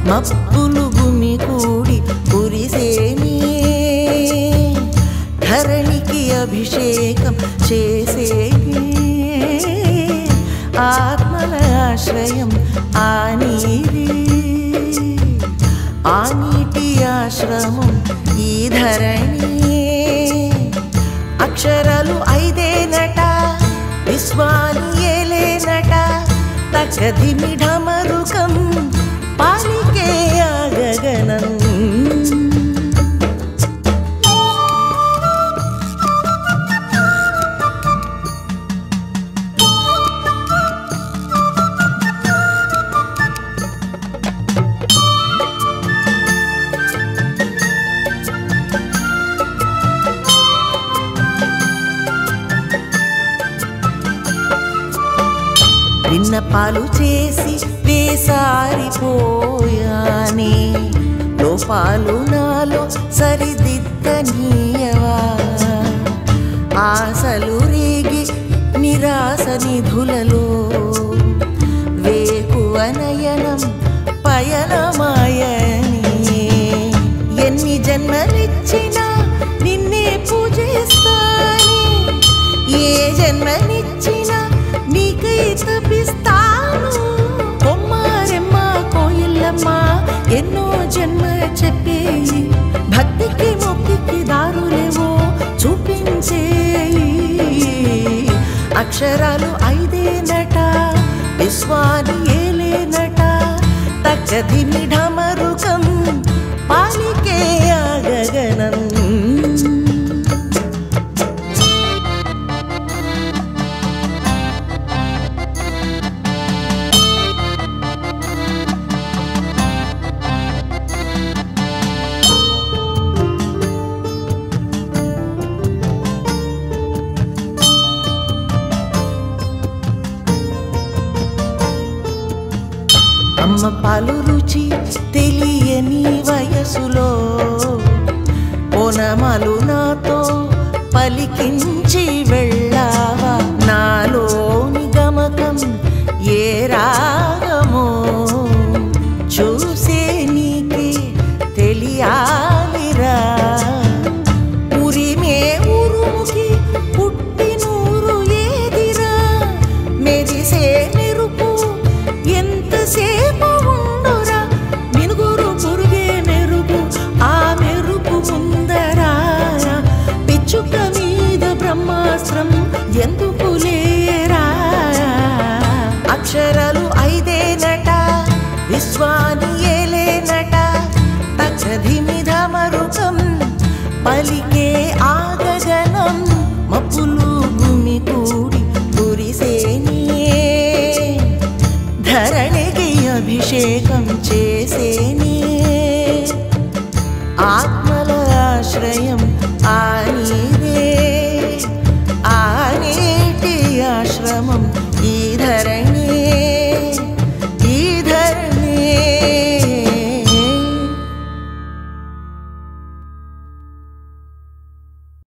మబ్బులు గుమి కూడి కురిసేని ధరణికి అభిషేకం చేసేని ఆత్మల ఆశ్రయం ఆ నీరే ఆ నీటి ఆశ్రమం ఈ ధరణి అక్షరాలు ఐదేనట విశ్వాలు ఏలేనట తగదిమి ఢమరుకం పాలికే ఆ గగనం విన్నపాలు చేసి వేసారిపోయానే లోపాలు నాలో సరిదిద్దనీయవా ఆశలు రేగి నిరాశ నిధులలో వేకువ నయనం పయనమాయని ఎన్ని జన్మలిచ్చినా నిన్నే పూజిస్తానే ఏ జన్మనిచ్చినా నీకై తపిస్తాను కొమ్మారెమ్మ కోయిల్లమ్మ ఎన్నో జన్మ చెప్పేయి భక్తికి ముక్తికి దారులేవో చూపించేయి అక్షరాలు ఐదేనట విశ్వాని ఏలేనట తక్కదిమి ఢమరుకం పాలికే ఆ గగనం అమ్మ పాలు రుచి తెలియని వయసులో ఓనమాలు నాతో పలికించి వెళ్ళావా నాలోని గమకం ఏ రాగమో చూసే నీకే తెలియాలిరా ఉరిమే ఉరుముకి పుట్టినూరు ఏదిరా మెరిసే మెరుపు ఎంతసేపు ఉండురా మినుగురు పురుగే మెరుపు ఆ మెరుపు ముందరా పిచ్చుక మీద బ్రహ్మాస్త్రం ఎందుకు లేరా అక్షరాలు ఐదేనట విశ్వాని ఏలేనట తక్షధిమిధ మరుకం పలికే ఆగగనం మప్పులు భూమి కూడి కురిసేనియే ధరణికి అభిషేకం